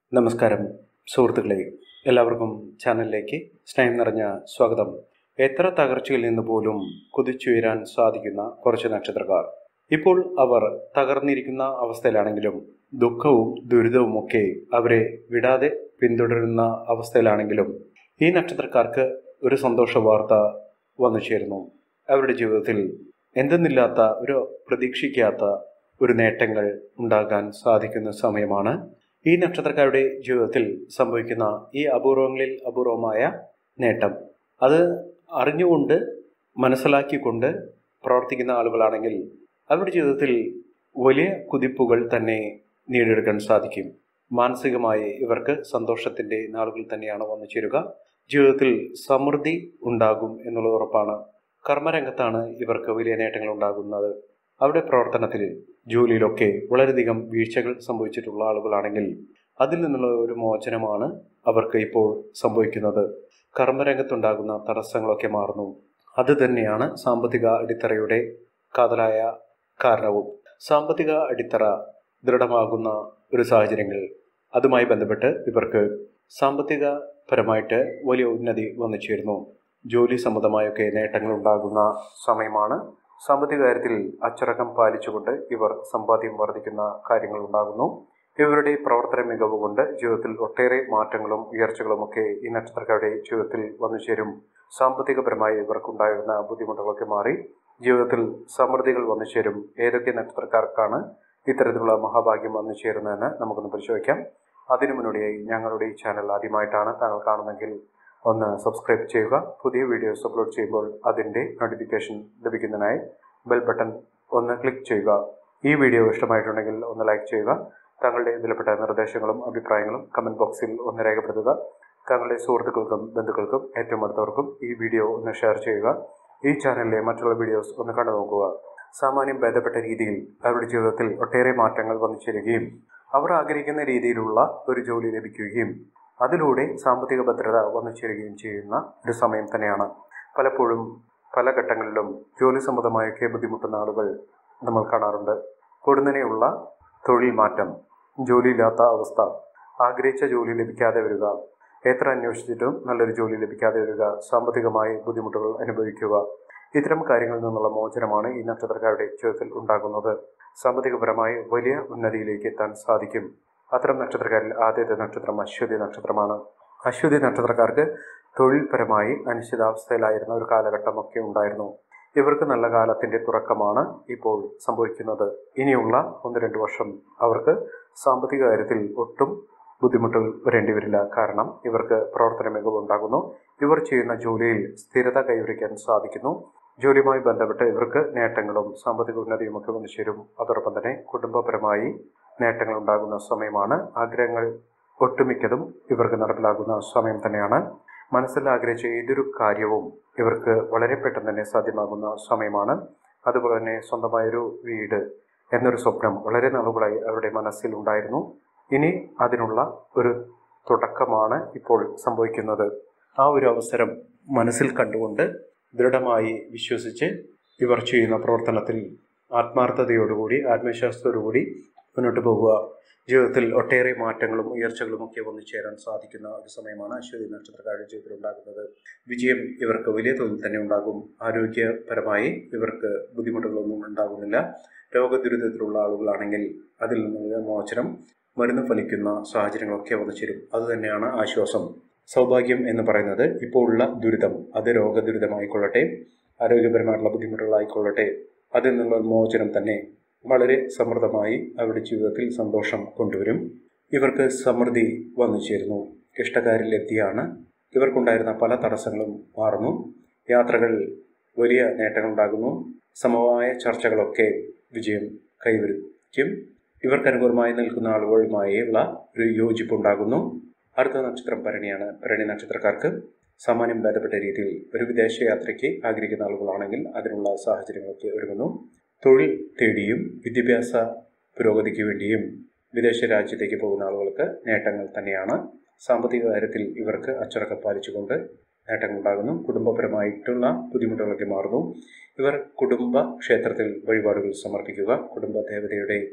നമസ്കാരം സുഹൃത്തുക്കളെ എല്ലാവർക്കും ചാനലിലേക്ക് സ്നേഹം നിറഞ്ഞ സ്വാഗതം എത്ര തകർച്ചയിൽ നിന്ന് പോലും കുതിച്ചുയരാൻ സാധിക്കുന്ന കുറച്ച് നക്ഷത്രക്കാർ ഇപ്പോൾ അവർ തകർന്നിരിക്കുന്ന അവസ്ഥയിലാണെങ്കിലും ദുഃഖവും ദുരിതവും ഒക്കെ അവരെ വിടാതെ പിന്തുടരുന്ന അവസ്ഥയിലാണെങ്കിലും ഈ നക്ഷത്രക്കാർക്ക് ഒരു സന്തോഷ വാർത്ത വന്നു ചേരുന്നു അവരുടെ ജീവിതത്തിൽ എന്തെന്നില്ലാത്ത ഒരു പ്രതീക്ഷിക്കാത്ത ഒരു നേട്ടങ്ങൾ ഉണ്ടാകാൻ സാധിക്കുന്ന സമയമാണ് ഈ നക്ഷത്രക്കാരുടെ ജീവിതത്തിൽ സംഭവിക്കുന്ന ഈ അപൂർവങ്ങളിൽ അപൂർവമായ നേട്ടം അത് അറിഞ്ഞുകൊണ്ട് മനസ്സിലാക്കിക്കൊണ്ട് പ്രവർത്തിക്കുന്ന ആളുകളാണെങ്കിൽ അവരുടെ ജീവിതത്തിൽ വലിയ കുതിപ്പുകൾ തന്നെ നേടിയെടുക്കാൻ സാധിക്കും മാനസികമായി ഇവർക്ക് സന്തോഷത്തിൻ്റെ നാളുകൾ തന്നെയാണ് വന്നു ചേരുക ജീവിതത്തിൽ സമൃദ്ധി ഉണ്ടാകും എന്നുള്ളത് ഉറപ്പാണ് കർമ്മരംഗത്താണ് ഇവർക്ക് വലിയ നേട്ടങ്ങൾ ഉണ്ടാകുന്നത് അവരുടെ പ്രവർത്തനത്തിൽ ജോലിയിലൊക്കെ വളരെയധികം വീഴ്ചകൾ സംഭവിച്ചിട്ടുള്ള ആളുകളാണെങ്കിൽ അതിൽ നിന്നുള്ള ഒരു മോചനമാണ് അവർക്ക് ഇപ്പോൾ സംഭവിക്കുന്നത് കർമ്മരംഗത്തുണ്ടാകുന്ന തടസ്സങ്ങളൊക്കെ മാറുന്നു അത് തന്നെയാണ് സാമ്പത്തിക അടിത്തറയുടെ കാതലായ കാരണവും സാമ്പത്തിക അടിത്തറ ദൃഢമാകുന്ന ഒരു സാഹചര്യങ്ങൾ അതുമായി ബന്ധപ്പെട്ട് ഇവർക്ക് സാമ്പത്തിക പരമായിട്ട് വലിയ ഉന്നതി വന്നു ചേരുന്നു ജോലി സംബന്ധമായൊക്കെ നേട്ടങ്ങൾ ഉണ്ടാകുന്ന സമയമാണ് സാമ്പത്തിക കാര്യത്തിൽ അച്ചടക്കം പാലിച്ചുകൊണ്ട് ഇവർ സമ്പാദ്യം വർദ്ധിക്കുന്ന കാര്യങ്ങൾ ഉണ്ടാകുന്നു ഇവരുടെ പ്രവർത്തന മികവ് കൊണ്ട് ജീവിതത്തിൽ ഒട്ടേറെ മാറ്റങ്ങളും ഉയർച്ചകളും ഒക്കെ ഈ നക്ഷത്രക്കാരുടെ ജീവിതത്തിൽ വന്നു ചേരും സാമ്പത്തികപരമായി ഇവർക്കുണ്ടായിരുന്ന ബുദ്ധിമുട്ടുകളൊക്കെ മാറി ജീവിതത്തിൽ സമൃദ്ധികൾ വന്നു ചേരും ഏതൊക്കെ നക്ഷത്രക്കാർക്കാണ് ഇത്തരത്തിലുള്ള മഹാഭാഗ്യം വന്നു ചേരുന്നതെന്ന് നമുക്കൊന്ന് പരിശോധിക്കാം അതിനു മുന്നോടിയായി ഞങ്ങളുടെ ഈ ചാനൽ ആദ്യമായിട്ടാണ് താങ്കൾ കാണുന്നെങ്കിൽ ഒന്ന് സബ്സ്ക്രൈബ് ചെയ്യുക പുതിയ വീഡിയോസ് അപ്ലോഡ് ചെയ്യുമ്പോൾ അതിൻ്റെ നോട്ടിഫിക്കേഷൻ ലഭിക്കുന്നതിനായി ബെൽ ബട്ടൺ ഒന്ന് ക്ലിക്ക് ചെയ്യുക ഈ വീഡിയോ ഇഷ്ടമായിട്ടുണ്ടെങ്കിൽ ഒന്ന് ലൈക്ക് ചെയ്യുക താങ്കളുടെ വിലപ്പെട്ട നിർദ്ദേശങ്ങളും അഭിപ്രായങ്ങളും കമൻറ്റ് ബോക്സിൽ ഒന്ന് രേഖപ്പെടുത്തുക താങ്കളുടെ സുഹൃത്തുക്കൾക്കും ബന്ധുക്കൾക്കും ഏറ്റവും അടുത്തവർക്കും ഈ വീഡിയോ ഒന്ന് ഷെയർ ചെയ്യുക ഈ ചാനലിലെ മറ്റുള്ള വീഡിയോസ് ഒന്ന് കണ്ടു നോക്കുക സാമാന്യം ഭേദപ്പെട്ട രീതിയിൽ അവരുടെ ജീവിതത്തിൽ ഒട്ടേറെ മാറ്റങ്ങൾ വന്നു ചേരുകയും അവർ ആഗ്രഹിക്കുന്ന രീതിയിലുള്ള ഒരു ജോലി ലഭിക്കുകയും അതിലൂടെ സാമ്പത്തിക ഭദ്രത വന്നു ചേരുകയും ചെയ്യുന്ന ഒരു സമയം തന്നെയാണ് പലപ്പോഴും പല ഘട്ടങ്ങളിലും ജോലി സംബന്ധമായൊക്കെ ബുദ്ധിമുട്ടുന്ന ആളുകൾ നമ്മൾ കാണാറുണ്ട് കൊടുന്നനെയുള്ള തൊഴിൽ മാറ്റം ജോലിയില്ലാത്ത അവസ്ഥ ആഗ്രഹിച്ച ജോലി ലഭിക്കാതെ വരിക എത്ര അന്വേഷിച്ചിട്ടും നല്ലൊരു ജോലി ലഭിക്കാതെ വരിക സാമ്പത്തികമായി ബുദ്ധിമുട്ടുകൾ അനുഭവിക്കുക ഇത്തരം കാര്യങ്ങളിൽ നിന്നുള്ള മോചനമാണ് ഈ നക്ഷത്രക്കാരുടെ ജീവിതത്തിൽ ഉണ്ടാകുന്നത് സാമ്പത്തികപരമായി വലിയ ഉന്നതിയിലേക്ക് എത്താൻ സാധിക്കും അത്തരം നക്ഷത്രക്കാരിൽ ആദ്യത്തെ നക്ഷത്രം അശ്വതി നക്ഷത്രമാണ് അശ്വതി നക്ഷത്രക്കാർക്ക് തൊഴിൽപരമായി അനിശ്ചിതാവസ്ഥയിലായിരുന്ന ഒരു കാലഘട്ടമൊക്കെ ഉണ്ടായിരുന്നു ഇവർക്ക് നല്ല കാലത്തിന്റെ തുറക്കമാണ് ഇപ്പോൾ സംഭവിക്കുന്നത് ഇനിയുള്ള ഒന്ന് രണ്ട് വർഷം അവർക്ക് സാമ്പത്തിക കാര്യത്തിൽ ഒട്ടും ബുദ്ധിമുട്ടുകൾ വരേണ്ടി വരില്ല കാരണം ഇവർക്ക് പ്രവർത്തന മികവ് ഉണ്ടാകുന്നു ഇവർ ചെയ്യുന്ന ജോലിയിൽ സ്ഥിരത കൈവരിക്കാൻ സാധിക്കുന്നു ജോലിയുമായി ബന്ധപ്പെട്ട് ഇവർക്ക് നേട്ടങ്ങളും സാമ്പത്തിക ഉന്നതിയും ഒക്കെ വന്നു ചേരും അതോടൊപ്പം തന്നെ കുടുംബപരമായി നേട്ടങ്ങൾ ഉണ്ടാകുന്ന സമയമാണ് ആഗ്രഹങ്ങൾ ഒട്ടുമിക്കതും ഇവർക്ക് നടപ്പിലാകുന്ന സമയം തന്നെയാണ് മനസ്സിൽ ആഗ്രഹിച്ച ഏതൊരു കാര്യവും ഇവർക്ക് വളരെ പെട്ടെന്ന് തന്നെ സാധ്യമാകുന്ന സമയമാണ് അതുപോലെ തന്നെ സ്വന്തമായൊരു വീട് എന്നൊരു സ്വപ്നം വളരെ നാളുകളായി അവരുടെ മനസ്സിൽ ഉണ്ടായിരുന്നു ഇനി അതിനുള്ള ഒരു തുടക്കമാണ് ഇപ്പോൾ സംഭവിക്കുന്നത് ആ ഒരു അവസരം മനസ്സിൽ കണ്ടുകൊണ്ട് ദൃഢമായി വിശ്വസിച്ച് ഇവർ ചെയ്യുന്ന പ്രവർത്തനത്തിൽ ആത്മാർത്ഥതയോടുകൂടി ആത്മവിശ്വാസത്തോടുകൂടി മുന്നോട്ട് പോകുക ജീവിതത്തിൽ ഒട്ടേറെ മാറ്റങ്ങളും ഉയർച്ചകളും ഒക്കെ വന്നു ചേരാൻ സാധിക്കുന്ന ഒരു സമയമാണ് അശ്വതി നക്ഷത്രക്കാരുടെ ജീവിതത്തിൽ ഉണ്ടാകുന്നത് വിജയം ഇവർക്ക് വലിയ തോതിൽ തന്നെ ഉണ്ടാകും ആരോഗ്യപരമായി ഇവർക്ക് ബുദ്ധിമുട്ടുകളൊന്നും ഉണ്ടാകുന്നില്ല രോഗദുരിതത്തിലുള്ള ആളുകളാണെങ്കിൽ അതിൽ നിന്നുള്ള മോചനം മരുന്ന് ഫലിക്കുന്ന സാഹചര്യങ്ങളൊക്കെ വന്നു ചേരും അതുതന്നെയാണ് ആശ്വാസം സൗഭാഗ്യം എന്ന് പറയുന്നത് ഇപ്പോൾ ഉള്ള ദുരിതം അത് രോഗദുരിതമായിക്കൊള്ളട്ടെ ആരോഗ്യപരമായിട്ടുള്ള ബുദ്ധിമുട്ടുകളായിക്കൊള്ളട്ടെ അതിൽ നിന്നുള്ള മോചനം തന്നെ വളരെ സമൃദ്ധമായി അവരുടെ ജീവിതത്തിൽ സന്തോഷം കൊണ്ടുവരും ഇവർക്ക് സമൃദ്ധി വന്നു ചേരുന്നു ഇഷ്ടക്കാരിലെത്തിയാണ് ഇവർക്കുണ്ടായിരുന്ന പല തടസ്സങ്ങളും മാറുന്നു യാത്രകൾ വലിയ നേട്ടങ്ങളുണ്ടാകുന്നു സമവായ ചർച്ചകളൊക്കെ വിജയം കൈവരിക്കും ഇവർക്ക് അനുകൂലമായി നിൽക്കുന്ന ആളുകളുമായുള്ള ഒരു യോജിപ്പുണ്ടാകുന്നു അടുത്ത നക്ഷത്രം ഭരണിയാണ് ഭരണി നക്ഷത്രക്കാർക്ക് സാമാന്യം ഭേദപ്പെട്ട രീതിയിൽ ഒരു വിദേശ യാത്രയ്ക്ക് ആഗ്രഹിക്കുന്ന ആളുകളാണെങ്കിൽ അതിനുള്ള സാഹചര്യങ്ങളൊക്കെ ഒരുങ്ങുന്നു തൊഴിൽ തേടിയും വിദ്യാഭ്യാസ പുരോഗതിക്ക് വേണ്ടിയും വിദേശ രാജ്യത്തേക്ക് പോകുന്ന ആളുകൾക്ക് നേട്ടങ്ങൾ തന്നെയാണ് സാമ്പത്തിക കാര്യത്തിൽ ഇവർക്ക് അച്ചടക്കം പാലിച്ചുകൊണ്ട് നേട്ടങ്ങൾ ഉണ്ടാകുന്നു കുടുംബപരമായിട്ടുള്ള ബുദ്ധിമുട്ടുകളൊക്കെ മാറുന്നു ഇവർ കുടുംബ ക്ഷേത്രത്തിൽ വഴിപാടുകൾ സമർപ്പിക്കുക കുടുംബ ദേവതയുടെ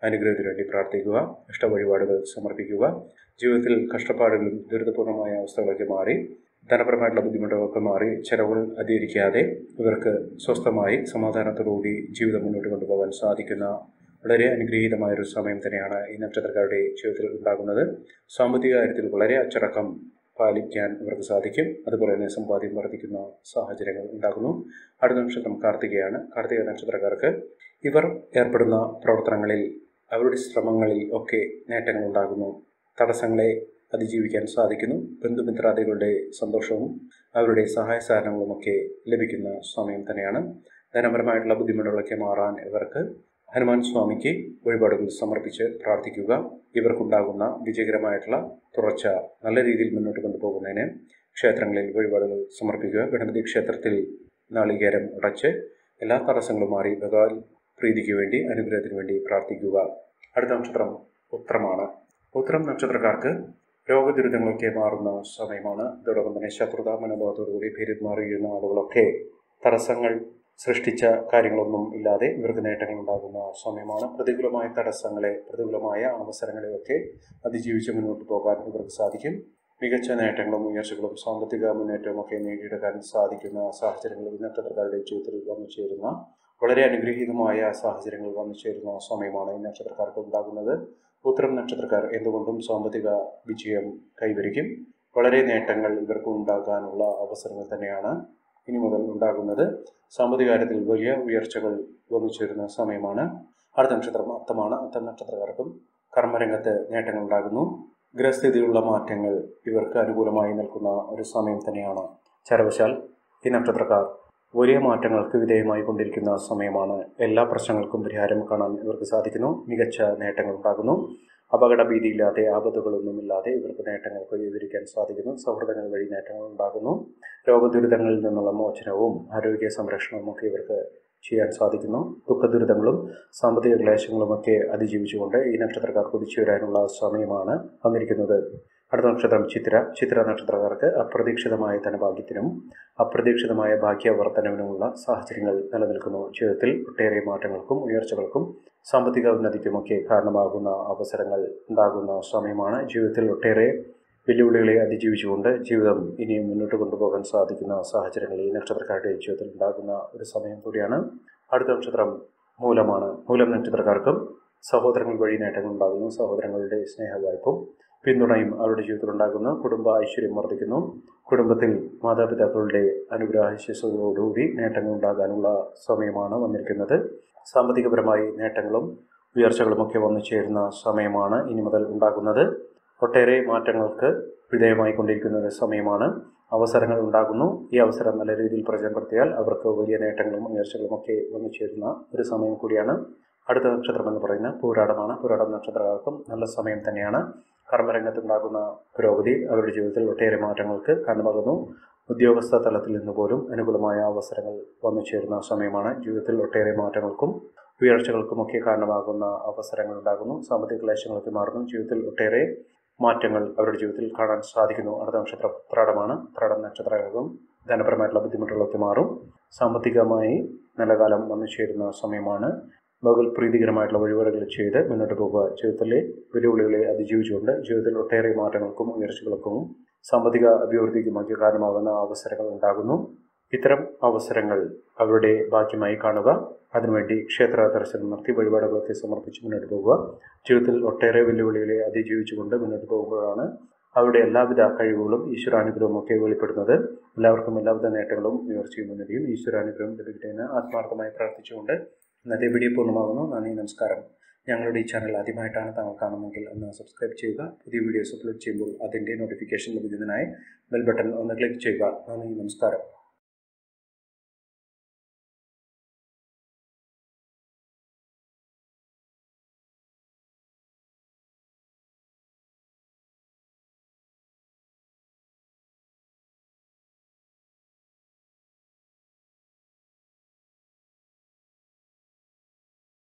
അനുഗ്രഹത്തിന് വേണ്ടി പ്രാർത്ഥിക്കുക ഇഷ്ടവഴിപാടുകൾ സമർപ്പിക്കുക ജീവിതത്തിൽ കഷ്ടപ്പാടുകളും ദുരിതപൂർണമായ അവസ്ഥകളൊക്കെ മാറി ധനപരമായിട്ടുള്ള ബുദ്ധിമുട്ടുകളൊക്കെ മാറി ചെലവുകൾ അധികരിക്കാതെ ഇവർക്ക് സ്വസ്ഥമായി സമാധാനത്തോടുകൂടി ജീവിതം മുന്നോട്ട് കൊണ്ടുപോകാൻ സാധിക്കുന്ന വളരെ അനുഗ്രഹീതമായ ഒരു സമയം തന്നെയാണ് ഈ നക്ഷത്രക്കാരുടെ ജീവിതത്തിൽ ഉണ്ടാകുന്നത് സാമ്പത്തിക കാര്യത്തിൽ വളരെ അച്ചടക്കം പാലിക്കാൻ ഇവർക്ക് സാധിക്കും അതുപോലെ തന്നെ സമ്പാദ്യം വർദ്ധിക്കുന്ന സാഹചര്യങ്ങൾ ഉണ്ടാകുന്നു അടുത്ത നക്ഷത്രം കാർത്തികയാണ് കാർത്തിക നക്ഷത്രക്കാർക്ക് ഇവർ ഏർപ്പെടുന്ന പ്രവർത്തനങ്ങളിൽ അവരുടെ ശ്രമങ്ങളിൽ ഒക്കെ നേട്ടങ്ങൾ ഉണ്ടാകുന്നു തടസ്സങ്ങളെ അതിജീവിക്കാൻ സാധിക്കുന്നു ബന്ധുമിത്രാദികളുടെ സന്തോഷവും അവരുടെ സഹായ സഹകരണങ്ങളുമൊക്കെ ലഭിക്കുന്ന സമയം തന്നെയാണ് ധനപരമായിട്ടുള്ള ബുദ്ധിമുട്ടുകളൊക്കെ മാറാൻ ഇവർക്ക് ഹനുമാൻ സ്വാമിക്ക് വഴിപാടുകൾ സമർപ്പിച്ച് പ്രാർത്ഥിക്കുക ഇവർക്കുണ്ടാകുന്ന വിജയകരമായിട്ടുള്ള തുടർച്ച നല്ല രീതിയിൽ മുന്നോട്ട് കൊണ്ടുപോകുന്നതിന് ക്ഷേത്രങ്ങളിൽ വഴിപാടുകൾ സമർപ്പിക്കുക ഗണപതി ക്ഷേത്രത്തിൽ നാളികേരം ഉടച്ച് എല്ലാ തടസ്സങ്ങളും മാറി ഭഗവാൻ പ്രീതിക്ക് വേണ്ടി അനുഗ്രഹത്തിന് വേണ്ടി പ്രാർത്ഥിക്കുക അടുത്ത നക്ഷത്രം ഉത്രമാണ് ഉത്രം നക്ഷത്രക്കാർക്ക് രോഗദുരിതങ്ങളൊക്കെ മാറുന്ന സമയമാണ് ഇതോടൊപ്പം തന്നെ ശത്രുത മനോഭാവത്തോടുകൂടി പെരുമാറിയിരുന്ന ആളുകളൊക്കെ തടസ്സങ്ങൾ സൃഷ്ടിച്ച കാര്യങ്ങളൊന്നും ഇല്ലാതെ ഇവർക്ക് നേട്ടങ്ങൾ ഉണ്ടാകുന്ന സമയമാണ് പ്രതികൂലമായ തടസ്സങ്ങളെ പ്രതികൂലമായ അവസരങ്ങളെയൊക്കെ അതിജീവിച്ച് മുന്നോട്ട് പോകാൻ ഇവർക്ക് സാധിക്കും മികച്ച നേട്ടങ്ങളും ഉയർച്ചകളും സാമ്പത്തിക മുന്നേറ്റവും ഒക്കെ നേടിയെടുക്കാൻ സാധിക്കുന്ന സാഹചര്യങ്ങൾ ഈ നക്ഷത്രക്കാരുടെ ജീവിതത്തിൽ വന്നു ചേരുന്ന വളരെ അനുഗ്രഹീതമായ സാഹചര്യങ്ങൾ വന്നു ചേരുന്ന സമയമാണ് ഈ നക്ഷത്രക്കാർക്ക് ഉണ്ടാകുന്നത് ഉത്തരം നക്ഷത്രക്കാർ എന്തുകൊണ്ടും സാമ്പത്തിക വിജയം കൈവരിക്കും വളരെ നേട്ടങ്ങൾ ഇവർക്ക് ഉണ്ടാകാനുള്ള അവസരങ്ങൾ തന്നെയാണ് ഇനി മുതൽ ഉണ്ടാകുന്നത് സാമ്പത്തിക കാര്യത്തിൽ വലിയ ഉയർച്ചകൾ വന്നു ചേരുന്ന സമയമാണ് അടുത്ത നക്ഷത്രം അത്തമാണ് അത്തം നക്ഷത്രക്കാർക്കും കർമ്മരംഗത്ത് നേട്ടങ്ങൾ ഉണ്ടാകുന്നു ഗ്രഹസ്ഥിതിയിലുള്ള മാറ്റങ്ങൾ ഇവർക്ക് അനുകൂലമായി നിൽക്കുന്ന ഒരു സമയം തന്നെയാണ് ചരവശാൽ ഈ നക്ഷത്രക്കാർ വലിയ മാറ്റങ്ങൾക്ക് വിധേയമായി കൊണ്ടിരിക്കുന്ന സമയമാണ് എല്ലാ പ്രശ്നങ്ങൾക്കും പരിഹാരം കാണാൻ ഇവർക്ക് സാധിക്കുന്നു മികച്ച നേട്ടങ്ങൾ ഉണ്ടാകുന്നു അപകട ഭീതിയില്ലാതെ ആപത്തുകളൊന്നുമില്ലാതെ ഇവർക്ക് നേട്ടങ്ങൾ കൈവരിക്കാൻ സാധിക്കുന്നു സൗഹൃദങ്ങൾ വഴി നേട്ടങ്ങൾ ഉണ്ടാകുന്നു രോഗദുരിതങ്ങളിൽ നിന്നുള്ള മോചനവും ആരോഗ്യ സംരക്ഷണവും ഒക്കെ ഇവർക്ക് ചെയ്യാൻ സാധിക്കുന്നു ദുഃഖദുരിതങ്ങളും സാമ്പത്തിക ക്ലേശങ്ങളുമൊക്കെ അതിജീവിച്ചുകൊണ്ട് ഈ നക്ഷത്രക്കാർ കുതിച്ചു വരാനുള്ള സമയമാണ് വന്നിരിക്കുന്നത് അടുത്ത നക്ഷത്രം ചിത്ര ചിത്ര നക്ഷത്രക്കാർക്ക് അപ്രതീക്ഷിതമായ ധനഭാഗ്യത്തിനും അപ്രതീക്ഷിതമായ ഭാഗ്യവർദ്ധനവിനുമുള്ള സാഹചര്യങ്ങൾ നിലനിൽക്കുന്നു ജീവിതത്തിൽ ഒട്ടേറെ മാറ്റങ്ങൾക്കും ഉയർച്ചകൾക്കും സാമ്പത്തിക ഉന്നതിക്കുമൊക്കെ കാരണമാകുന്ന അവസരങ്ങൾ ഉണ്ടാകുന്ന സമയമാണ് ജീവിതത്തിൽ ഒട്ടേറെ വെല്ലുവിളികളെ അതിജീവിച്ചുകൊണ്ട് ജീവിതം ഇനിയും മുന്നോട്ട് കൊണ്ടുപോകാൻ സാധിക്കുന്ന സാഹചര്യങ്ങൾ ഈ നക്ഷത്രക്കാരുടെ ജീവിതത്തിൽ ഉണ്ടാകുന്ന ഒരു സമയം കൂടിയാണ് അടുത്ത നക്ഷത്രം മൂലമാണ് മൂലം നക്ഷത്രക്കാർക്കും സഹോദരങ്ങൾ വഴി നേട്ടങ്ങൾ ഉണ്ടാകുന്നു സഹോദരങ്ങളുടെ സ്നേഹവായ്പും പിന്തുണയും അവരുടെ ജീവിതത്തിൽ ഉണ്ടാകുന്നു കുടുംബ ഐശ്വര്യം വർദ്ധിക്കുന്നു കുടുംബത്തിൽ മാതാപിതാക്കളുടെ അനുഗ്രഹാശിസ്സോടുകൂടി നേട്ടങ്ങൾ ഉണ്ടാകാനുള്ള സമയമാണ് വന്നിരിക്കുന്നത് സാമ്പത്തികപരമായി നേട്ടങ്ങളും ഉയർച്ചകളുമൊക്കെ വന്നു ചേരുന്ന സമയമാണ് ഇനി മുതൽ ഉണ്ടാകുന്നത് ഒട്ടേറെ മാറ്റങ്ങൾക്ക് വിധേയമായി കൊണ്ടിരിക്കുന്ന ഒരു സമയമാണ് അവസരങ്ങൾ ഉണ്ടാകുന്നു ഈ അവസരം നല്ല രീതിയിൽ പ്രയോജനപ്പെടുത്തിയാൽ അവർക്ക് വലിയ നേട്ടങ്ങളും ഉയർച്ചകളും ഒക്കെ വന്നു ചേരുന്ന ഒരു സമയം കൂടിയാണ് അടുത്ത നക്ഷത്രം എന്ന് പറയുന്ന പൂരാടമാണ് പൂരാടം നക്ഷത്രക്കാർക്കും നല്ല സമയം തന്നെയാണ് കർമ്മരംഗത്തുണ്ടാകുന്ന പുരോഗതി അവരുടെ ജീവിതത്തിൽ ഒട്ടേറെ മാറ്റങ്ങൾക്ക് കാരണമാകുന്നു ഉദ്യോഗസ്ഥ തലത്തിൽ നിന്ന് പോലും അനുകൂലമായ അവസരങ്ങൾ വന്നു ചേരുന്ന സമയമാണ് ജീവിതത്തിൽ ഒട്ടേറെ മാറ്റങ്ങൾക്കും ഉയർച്ചകൾക്കുമൊക്കെ കാരണമാകുന്ന അവസരങ്ങൾ ഉണ്ടാകുന്നു സാമ്പത്തിക ക്ലേശങ്ങളൊക്കെ മാറുന്നു ജീവിതത്തിൽ ഒട്ടേറെ മാറ്റങ്ങൾ അവരുടെ ജീവിതത്തിൽ കാണാൻ സാധിക്കുന്നു അടുത്ത നക്ഷത്രം പ്രാടമാണ് പ്രാടം നക്ഷത്രകാലം ധനപരമായിട്ടുള്ള ബുദ്ധിമുട്ടുകളൊക്കെ മാറും സാമ്പത്തികമായി നല്ല കാലം വന്നു ചേരുന്ന സമയമാണ് ഭഗവത് പ്രീതികരമായിട്ടുള്ള വഴിപാടുകൾ ചെയ്ത് മുന്നോട്ട് പോകുക ജീവിതത്തിലെ വെല്ലുവിളികളെ അതിജീവിച്ചുകൊണ്ട് ജീവിതത്തിൽ ഒട്ടേറെ മാറ്റങ്ങൾക്കും ഉയർച്ചകൾക്കും സാമ്പത്തിക അഭിവൃദ്ധിക്കുമൊക്കെ കാരണമാകുന്ന അവസരങ്ങൾ ഉണ്ടാകുന്നു ഇത്തരം അവസരങ്ങൾ അവരുടെ ഭാഗ്യമായി കാണുക അതിനുവേണ്ടി ക്ഷേത്ര ദർശനം നടത്തി വഴിപാടുകളൊക്കെ സമർപ്പിച്ച് മുന്നോട്ട് പോകുക ജീവിതത്തിൽ ഒട്ടേറെ വെല്ലുവിളികളെ അതിജീവിച്ചുകൊണ്ട് മുന്നോട്ട് പോകുമ്പോഴാണ് അവരുടെ എല്ലാവിധ കഴിവുകളും ഈശ്വരാനുഗ്രഹവും ഒക്കെ വെളിപ്പെടുന്നത് എല്ലാവർക്കും എല്ലാവിധ നേട്ടങ്ങളും ഉയർച്ചയും ഉന്നതിയും ഈശ്വരാനുഗ്രഹം ലഭിക്കട്ടെ എന്ന് ആത്മാർത്ഥമായി പ്രാർത്ഥിച്ചുകൊണ്ട് ഇന്നത്തെ വീഡിയോ പൂർണ്ണമാകുന്നു നന്ദി നമസ്കാരം ഞങ്ങളുടെ ഈ ചാനൽ ആദ്യമായിട്ടാണ് താങ്കൾ കാണുന്നതെങ്കിൽ ഒന്ന് സബ്സ്ക്രൈബ് ചെയ്യുക പുതിയ വീഡിയോസ് അപ്ലോഡ് ചെയ്യുമ്പോൾ അതിൻ്റെ നോട്ടിഫിക്കേഷൻ ലഭിക്കുന്നതിനായി ബെൽ ബട്ടൺ ഒന്ന് ക്ലിക്ക് ചെയ്യുക നന്ദി നമസ്കാരം